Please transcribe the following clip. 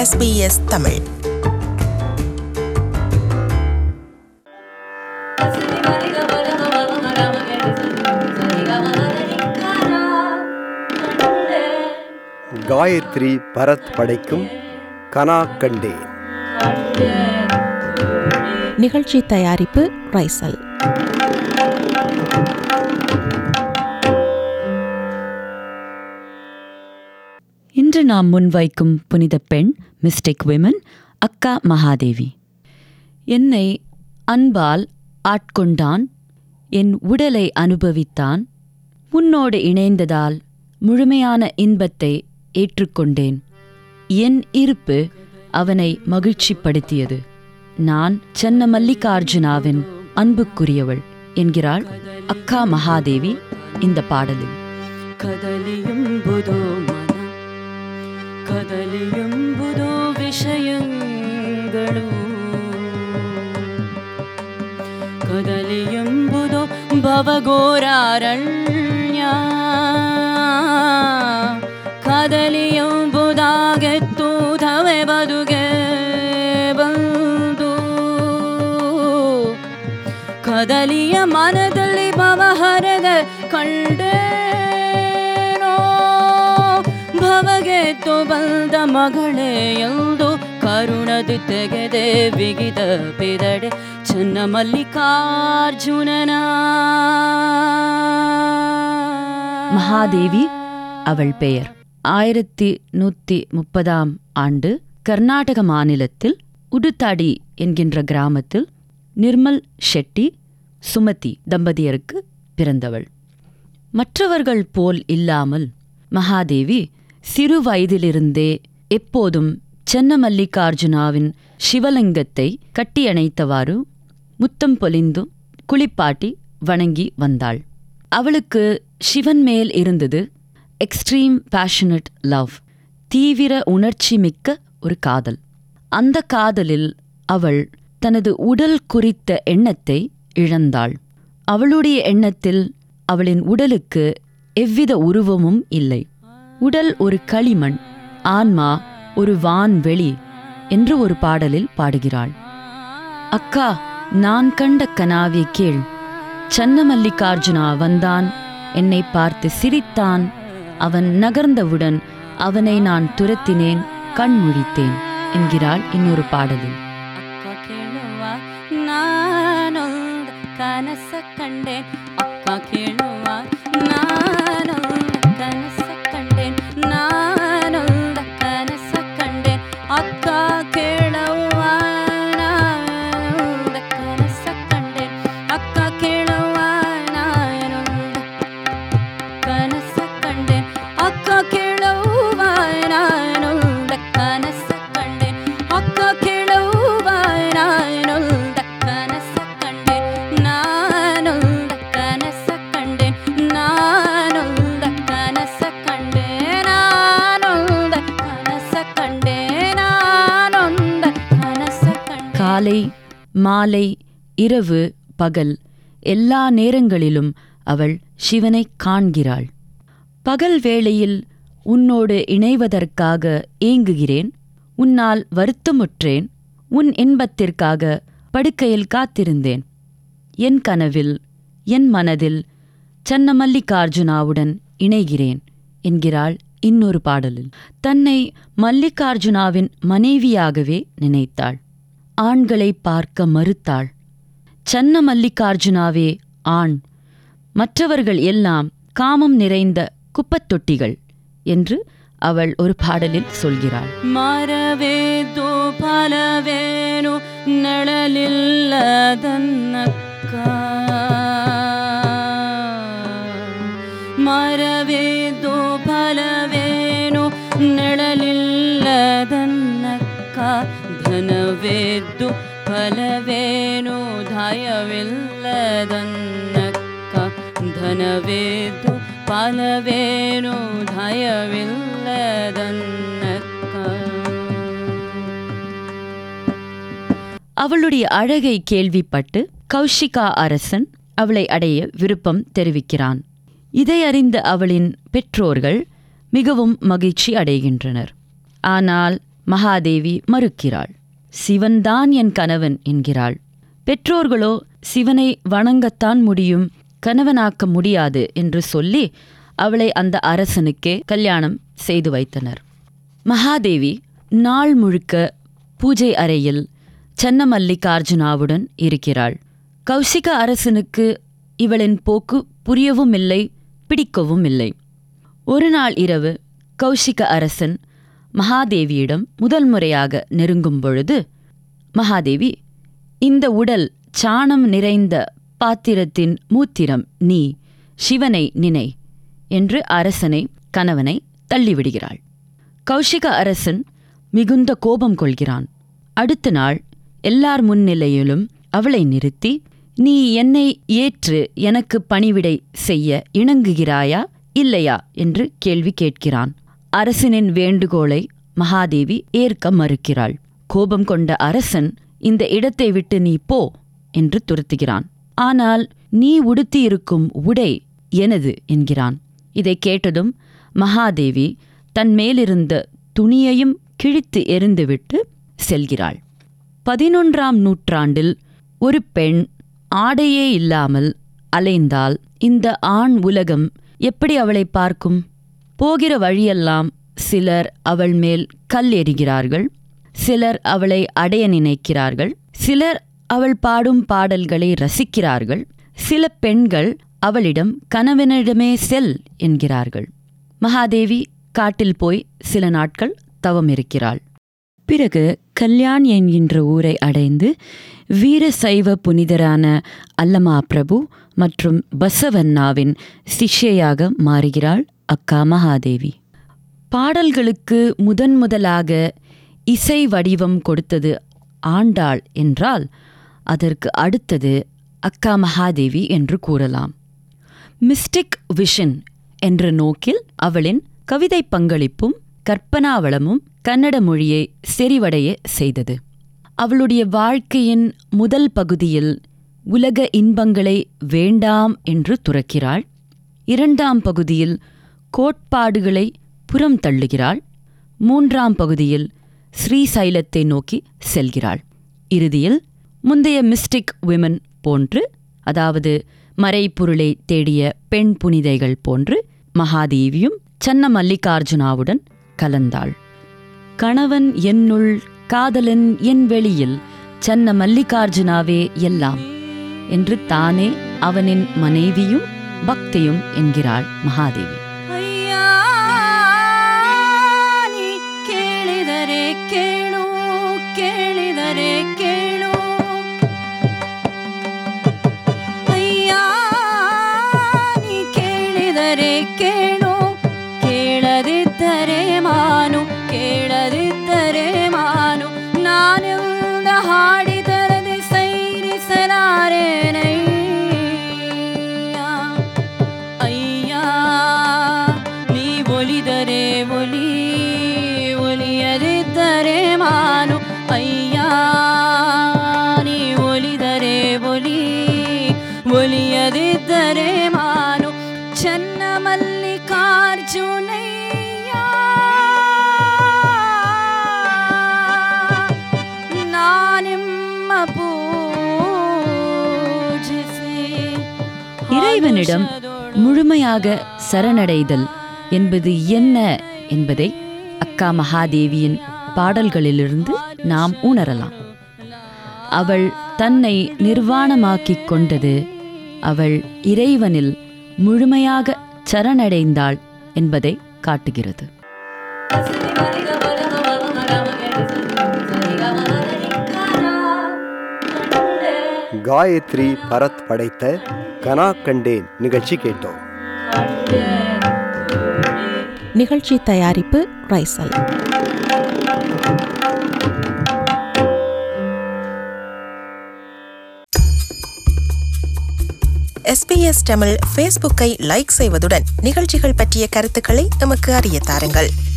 SBS Tamil Gayatri Bharat படைக்கும் கனா கண்டேன் நிகழ்ச்சி தயாரிப்பு ரைசல் இன்று நாம் முன்வைக்கும் புனித பெண் மிஸ்டேக் விமன் அக்கா மகாதேவி என்னை அன்பால் ஆட்கொண்டான் என் உடலை அனுபவித்தான் உன்னோடு இணைந்ததால் முழுமையான இன்பத்தை ஏற்றுக்கொண்டேன் என் இருப்பு அவனை மகிழ்ச்சிப்படுத்தியது நான் சென்ன மல்லிகார்ஜுனாவின் அன்புக்குரியவள் என்கிறாள் அக்கா மகாதேவி இந்த பாடலில் ಕದಲಿಯುಂಬುದು ಮನ ಕದಲಿಯುಂಬುದು ವಿಷಯಗಳು ಕದಲಿಯುಂಬುದು ಭವಘೋರಾರಣ್ಯ ಕದಲಿಯುಂಬುದಾಗೆತ್ತೂಧವೆ ಬದುಗೆ ಬಂದು ಕದಲಿಯ ಮನದಲ್ಲಿ ಭವಹರದ ಕಂಡೇನೋ ಭವಗೆತ್ತು ಬಂದ ಮಗಳೇ ಎಂದು ಕರುಣದು ತೆಗೆದೆ ಬಿಗಿದ ಬಿದಡೆ ಚನ್ನ ಮಲ್ಲಿಕಾರ್ಜುನನ மகாதேவி அவள் பெயர் ஆயிரத்தி நூத்தி முப்பதாம் ஆண்டு கர்நாடக மாநிலத்தில் உடுத்தாடி என்கின்ற கிராமத்தில் நிர்மல் ஷெட்டி சுமதி தம்பதியருக்கு பிறந்தவள் மற்றவர்கள் போல் இல்லாமல் மகாதேவி சிறு வயதிலிருந்தே எப்போதும் சென்னமல்லிகார்ஜுனாவின் சிவலிங்கத்தை கட்டியணைத்தவாறு முத்தம் பொலிந்து குளிப்பாட்டி வணங்கி வந்தாள் அவளுக்கு சிவன் மேல் இருந்தது எக்ஸ்ட்ரீம் பேஷனட் லவ் தீவிர உணர்ச்சி மிக்க ஒரு காதல் அந்த காதலில் அவள் தனது உடல் குறித்த எண்ணத்தை இழந்தாள் அவளுடைய எண்ணத்தில் அவளின் உடலுக்கு எவ்வித உருவமும் இல்லை உடல் ஒரு களிமண் ஆன்மா ஒரு வான்வெளி என்று ஒரு பாடலில் பாடுகிறாள் அக்கா நான் கண்ட கனாவை கேள் சன்னமல்லிகார்ஜுனா வந்தான் என்னை பார்த்து சிரித்தான் அவன் நகர்ந்தவுடன் அவனை நான் துரத்தினேன் கண் முழித்தேன் என்கிறாள் இன்னொரு பாடலில் ಅಕ್ಕ ಕೇಳುವ ನಾನೊಂದ ಕನಸ ಕಂಡೇನ್ ಅಕ್ಕ ಕೇಳುವ ನಾನೊಂದ ಕನಸ ಕಂಡೇನ್ ನಾನೊಂದ ಕನಸ ಕಂಡೇನ್ ಅಕ್ಕ ಕೇಳುವ ನಾನೊಂದ ಕನಸ ಕಂಡೇನ್ ಅಕ್ಕ ಕೇಳುವ ನಾನೊಂದ ಕನಸ ಕಂಡೇನ್ ಅಕ್ಕ ಕೇಳುವ ನಾನೊಂದ ಕನಸ ಕಂಡೇನ್ ಅಕ್ಕ ಕೇಳುವ ನಾನೊಂದ ಕನಸ ಕಂಡೇನ್ ನಾನೊಂದ ಕನಸ ಕಂಡೇನ್ ನಾನೊಂದ ಕನಸ ಕಂಡೆ ನಾನೊಂದ ಕನಸ ಕಂಡೆ ನಾನೊಂದ ಕನಸ ಕಂಡೆ காலை மாலை இரவு பகல் எல்லா நேரங்களிலும் அவள் சிவனை காண்கிறாள் பகல் வேளையில் உன்னோடு இணைவதற்காக ஏங்குகிறேன் உன்னால் வருத்தமுற்றேன் உன் இன்பத்திற்காக படுக்கையில் காத்திருந்தேன் என் கனவில் என் மனதில் சன்னமல்லிகார்ஜுனாவுடன் இணைகிறேன் என்கிறாள் இன்னொரு பாடலில் தன்னை மல்லிகார்ஜுனாவின் மனைவியாகவே நினைத்தாள் ஆண்களை பார்க்க மறுத்தாள் சன்ன மல்லிகார்ஜுனாவே ஆண் மற்றவர்கள் எல்லாம் காமம் நிறைந்த குப்பத்தொட்டிகள் என்று அவள் ஒரு பாடலில் சொல்கிறாள் ಮರವೇದು ಫಲವೇನು ನಳಲಿಲ್ಲದನ್ನಕ್ಕ ಮರವೇದು ಫಲವೇನು ನಳಲಿಲ್ಲದನ್ನಕ್ಕ ಧನವೇದ್ದು ಫಲವೇನು ಧಯವಿಲ್ಲದನ್ನಕ್ಕ ಧನವೇದ್ದು ಫಲವೇನು ಧಯವಿಲ್ಲದನ್ನಕ್ಕ அவளுடைய அழகை கேள்விப்பட்டு கௌஷிகா அரசன் அவளை அடைய விருப்பம் தெரிவிக்கிறான் இதை அறிந்த அவளின் பெற்றோர்கள் மிகவும் மகிழ்ச்சி அடைகின்றனர் ஆனால் மகாதேவி மறுக்கிறாள் சிவன்தான் என் கணவன் என்கிறாள் பெற்றோர்களோ சிவனை வணங்கத்தான் முடியும் கணவனாக்க முடியாது என்று சொல்லி அவளை அந்த அரசனுக்கே கல்யாணம் செய்து வைத்தனர் மகாதேவி நாள் முழுக்க பூஜை அறையில் சன்னமல்லிகார்ஜுனாவுடன் இருக்கிறாள் கௌசிக அரசனுக்கு இவளின் போக்கு புரியவும் இல்லை பிடிக்கவும் இல்லை ஒரு நாள் இரவு கௌசிக அரசன் மகாதேவியிடம் முதல் முறையாக நெருங்கும் பொழுது மகாதேவி இந்த உடல் சாணம் நிறைந்த பாத்திரத்தின் மூத்திரம் நீ சிவனை நினை என்று அரசனை கணவனை தள்ளிவிடுகிறாள் கௌஷிக அரசன் மிகுந்த கோபம் கொள்கிறான் அடுத்த நாள் எல்லார் முன்னிலையிலும் அவளை நிறுத்தி நீ என்னை ஏற்று எனக்கு பணிவிடை செய்ய இணங்குகிறாயா இல்லையா என்று கேள்வி கேட்கிறான் அரசனின் வேண்டுகோளை மகாதேவி ஏற்க மறுக்கிறாள் கோபம் கொண்ட அரசன் இந்த இடத்தை விட்டு நீ போ என்று துரத்துகிறான் ஆனால் நீ உடுத்தியிருக்கும் உடை எனது என்கிறான் இதை கேட்டதும் மகாதேவி தன் மேலிருந்த துணியையும் கிழித்து எறிந்துவிட்டு செல்கிறாள் பதினொன்றாம் நூற்றாண்டில் ஒரு பெண் ஆடையே இல்லாமல் அலைந்தால் இந்த ஆண் உலகம் எப்படி அவளை பார்க்கும் போகிற வழியெல்லாம் சிலர் அவள் மேல் கல் எறிகிறார்கள் சிலர் அவளை அடைய நினைக்கிறார்கள் சிலர் அவள் பாடும் பாடல்களை ரசிக்கிறார்கள் சில பெண்கள் அவளிடம் கணவனிடமே செல் என்கிறார்கள் மகாதேவி காட்டில் போய் சில நாட்கள் தவம் இருக்கிறாள் பிறகு கல்யாண் என்கின்ற ஊரை அடைந்து வீர சைவ புனிதரான அல்லமா பிரபு மற்றும் பசவண்ணாவின் சிஷ்யையாக மாறுகிறாள் அக்கா மகாதேவி பாடல்களுக்கு முதன் முதலாக இசை வடிவம் கொடுத்தது ஆண்டாள் என்றால் அதற்கு அடுத்தது அக்கா மகாதேவி என்று கூறலாம் மிஸ்டிக் விஷன் என்ற நோக்கில் அவளின் கவிதை பங்களிப்பும் கற்பனாவளமும் கன்னட மொழியை செறிவடைய செய்தது அவளுடைய வாழ்க்கையின் முதல் பகுதியில் உலக இன்பங்களை வேண்டாம் என்று துறக்கிறாள் இரண்டாம் பகுதியில் கோட்பாடுகளை புறம் தள்ளுகிறாள் மூன்றாம் பகுதியில் ஸ்ரீசைலத்தை நோக்கி செல்கிறாள் இறுதியில் முந்தைய மிஸ்டிக் விமன் போன்று அதாவது மறைப்பொருளை தேடிய பெண் புனிதைகள் போன்று மகாதேவியும் சன்ன மல்லிகார்ஜுனாவுடன் கலந்தாள் கணவன் என்னுள் காதலன் என் வெளியில் சன்ன மல்லிகார்ஜுனாவே எல்லாம் என்று தானே அவனின் மனைவியும் பக்தியும் என்கிறாள் மகாதேவி ಅಯ್ಯ ನೀ ಕೇಳಿದರೆ ಕೇಳು ಕೇಳಿದರೆ ಕೇಳು ಅಯ್ಯ ನೀ ಕೇಳಿದರೆ ಕೇಳು ಕೇಳದಿದ್ದರೆ ಮಾನು ಕೇಳದಿದ್ದರೆ ಮಾನು ನಾನೆಲ್ಲ ಹಾಡಿದರದೆ ಸೈರಿಸಲಾರೇನಯ್ಯ ಅಯ್ಯ ನೀ ಒಲಿದರೆ ಒಲಿ ಒಲಿಯದಿದ್ದರೆ ಮಾನು ಅಯ್ಯ ನೀ ಒಲಿದರೆ ಒಲಿ ಒಲಿಯದಿದ್ದರೆ ಮಾನು ಚನ್ನ ಮಲ್ಲಿಕಾರ್ಜುನಯ್ಯ ನಾನೆಮ್ಮ ಪೂಜಿಸಿ இறைவனிடம் முழுமையாக சரணடைதல் என்பது என்ன என்பதை அக்கா மகாதேவியின் பாடல்களிலிருந்து நாம் உணரலாம் அவள் தன்னை நிர்வாணமாக்கிக் கொண்டது அவள் இறைவனில் முழுமையாக சரணடைந்தாள் என்பதை காட்டுகிறது காயத்ரி பரத் படைத்த கனா கண்டேன் நிகழ்ச்சி கேட்டோம் நிகழ்ச்சி தயாரிப்பு ரைசல் எஸ்பிஎஸ் தமிழ் ஃபேஸ்புக்கை லைக் செய்வதுடன் நிகழ்ச்சிகள் பற்றிய கருத்துக்களை எமக்கு அறிய தாருங்கள்